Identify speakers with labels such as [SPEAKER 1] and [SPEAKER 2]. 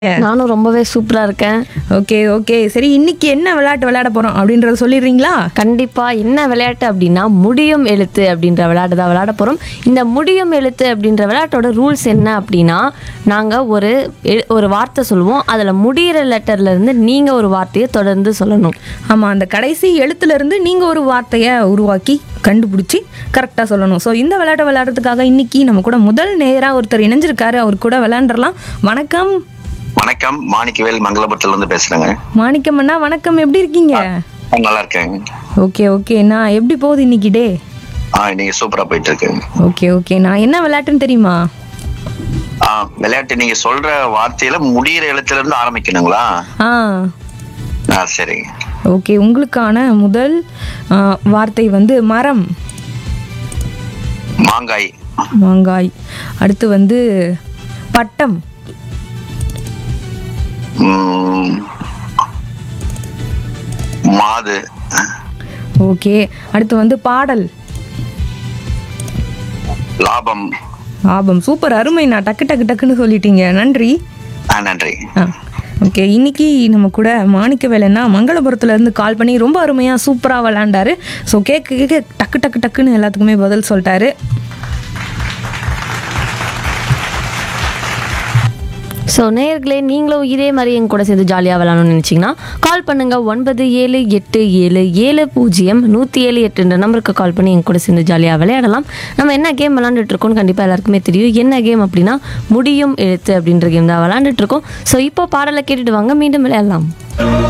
[SPEAKER 1] நானும் ரொம்பவே சூப்பரா இருக்கேன்
[SPEAKER 2] ஓகே ஓகே சரி இன்னைக்கு என்ன விளையாட்டு விளையாட போறோம் அப்படின்றத சொல்லிடுறீங்களா
[SPEAKER 1] கண்டிப்பா என்ன விளையாட்டு அப்படின்னா முடியும் எழுத்து அப்படின்ற விளையாட்டு தான் விளையாட போறோம் இந்த முடியும் எழுத்து அப்படின்ற விளையாட்டோட ரூல்ஸ் என்ன அப்படின்னா நாங்க ஒரு எ- ஒரு வார்த்தை சொல்லுவோம் அதுல முடியிற லெட்டர்ல இருந்து நீங்க ஒரு வார்த்தையை தொடர்ந்து சொல்லணும்
[SPEAKER 2] ஆமா அந்த கடைசி எழுத்துல இருந்து நீங்க ஒரு வார்த்தையை உருவாக்கி கண்டுபிடிச்சி கரெக்டாக சொல்லணும் ஸோ இந்த விளையாட்டை விளையாடுறதுக்காக இன்னைக்கு நம்ம கூட முதல் நேராக ஒருத்தர் இணைஞ்சிருக்காரு அவர் கூட விளையாண்டுறலாம் வணக்கம்
[SPEAKER 3] வணக்கம் மாணிக்கவேல் மங்களபுரத்துல இருந்து பேசுறேங்க
[SPEAKER 2] மாணிக்கம் அண்ணா வணக்கம் எப்படி இருக்கீங்க
[SPEAKER 3] ஆ, நல்லா இருக்கேங்க
[SPEAKER 2] ஓகே ஓகே நான் எப்படி போகுது இன்னைக்கு டே
[SPEAKER 3] ஆ நீங்க சூப்பரா போயிட்டு இருக்குங்க
[SPEAKER 2] ஓகே ஓகே நான் என்ன விளையாட்டுன்னு தெரியுமா
[SPEAKER 3] ஆ விளையாட்டு நீங்க சொல்ற வார்த்தையில முடியிற எழுத்துல இருந்து ஆரம்பிக்கணுங்களா
[SPEAKER 2] ஆ
[SPEAKER 3] ஆ சரிங்க
[SPEAKER 2] ஓகே உங்களுக்கான முதல் ஆ, வார்த்தை வந்து மரம்
[SPEAKER 3] மாங்காய்
[SPEAKER 2] மாங்காய் அடுத்து வந்து பட்டம்
[SPEAKER 3] ம், மாது
[SPEAKER 2] ஓகே அடுத்து வந்து பாடல்
[SPEAKER 3] லாபம்
[SPEAKER 2] ஆபம் சூப்பர் அருமை நான் டக்கு டக்கு டக்குன்னு சொல்லிட்டீங்க நன்றி
[SPEAKER 3] ஆ நன்றி
[SPEAKER 2] ஆ ஓகே இன்னைக்கு நம்ம கூட மாணிக்க வேலைன்னா மங்களபுரத்துல இருந்து கால் பண்ணி ரொம்ப அருமையா சூப்பரா விளையாண்டாரு ஸோ கேட்க கேட்க டக்கு டக்கு டக்குன்னு எல்லாத்துக்குமே பதில் சொல்லிட்டாரு
[SPEAKER 1] ஸோ நேயர்களே நீங்களும் இதே மாதிரி எங்க கூட சேர்ந்து ஜாலியாக விளையாடணும்னு நினச்சிங்கன்னா கால் பண்ணுங்க ஒன்பது ஏழு எட்டு ஏழு ஏழு பூஜ்ஜியம் நூற்றி ஏழு எட்டுன்ற நம்பருக்கு கால் பண்ணி எங்க கூட சேர்ந்து ஜாலியாக விளையாடலாம் நம்ம என்ன கேம் விளாண்டுட்டு இருக்கோம்னு கண்டிப்பாக எல்லாருக்குமே தெரியும் என்ன கேம் அப்படின்னா முடியும் எழுத்து அப்படின்ற கேம் தான் விளாண்டுட்டு இருக்கோம் ஸோ இப்போ பாடலை கேட்டுட்டு வாங்க மீண்டும் விளையாடலாம்